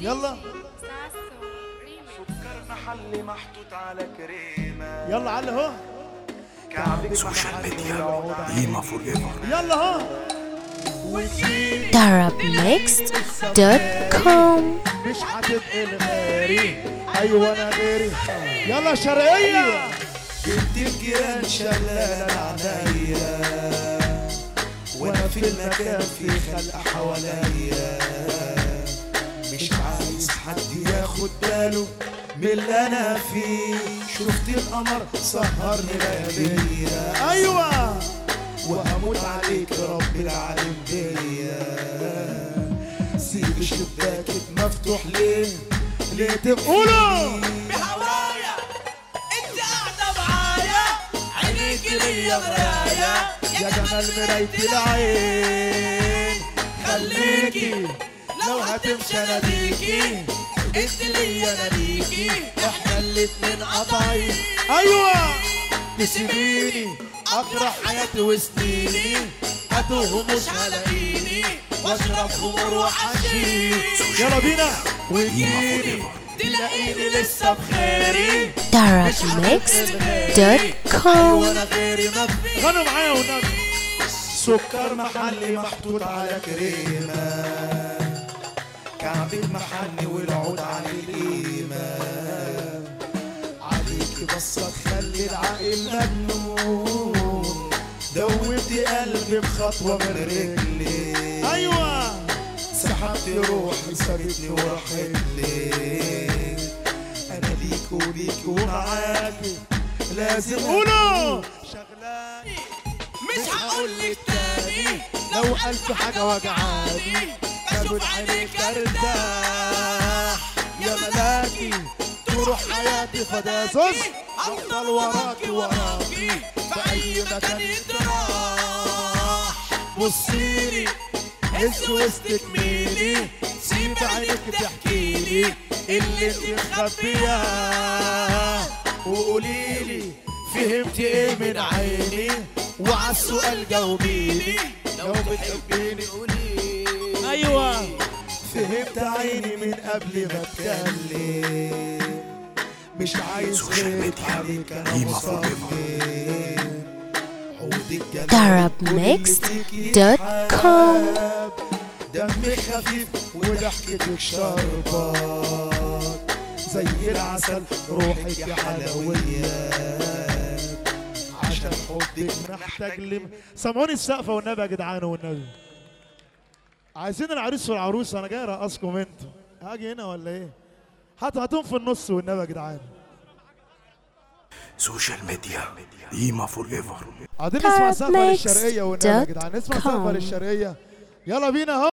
يلا سكر محلي محطوط على كريمة يلا علي اهو كعبك سوشيال محلي ميديا والعود على قيمة فور ايفر يلا اهو darabmixed.com مش هتبقى الغيري ايوه انا غيري يلا شرقيه بنت الجيران شلالة عينيا وانا في المكان في خلق حواليا مش عايز حد ياخد باله من اللي انا فيه شفت القمر سهرني لياليا ايوه وهموت عليك يا رب العالم بيا سيب شباكك مفتوح ليه ليه قولوا بهوايا انت قاعده معايا عينيك ليا مرايه يا جمال مراية العين خليكي لو هتمشي انا بيكي انت ليا انا ليكي احنا الاتنين قطعين ايوه تسيبيني اكره حياتي وسنيني اتوه مش هلاقيني واشرب خمور وحشيش يلا بينا وتجيني تلاقيني لسه بخيري darabmixed.com وانا غيري ما في غنوا معايا والنبي سكر محلي محطوط على كريمة كعبك محلي والعود على القيمة عليك بصة تخلي العقل مجنون دوبت قلبي بخطوة من رجلي ايوه سحبت روحي سابتني وراحت لي انا ليك وليك ومعاكي لازم قولوا شغلاني مش هقولك تاني لو ألف حاجة وجعاني بشوف عينيك ارتاح يا ملاكي تروح حياتي فدا زوز افضل وراكي وراكي في اي مكان يتراح بصيلي هز وسطك ميلي سيب عينك تحكيلي اللي انت مخبياه وقوليلي فهمت ايه من عيني وعالسؤال جاوبيلي لو بتحبيني قوليلي ايوه فهمت عيني من قبل ما اتكلم مش عايز سوشيال غيرك ميديا عليك انا قيمة فوق مصمم عود الجمال darabmixed.com دمك خفيف وضحكتك شربات زي العسل روحك يا حلويات عشان حبك محتاج لم سامعوني السقفة والنبي يا جدعان والنبي عايزين العريس والعروسة انا جاي ارقصكم انتوا هاجي هنا ولا ايه؟ هات هاتهم في النص والنبي يا جدعان سوشيال ميديا قيمة فور ايفر عايزين نسمع سقفة Dark للشرقية والنبي يا Mix جدعان نسمع dot سقفة com. للشرقية يلا بينا اهو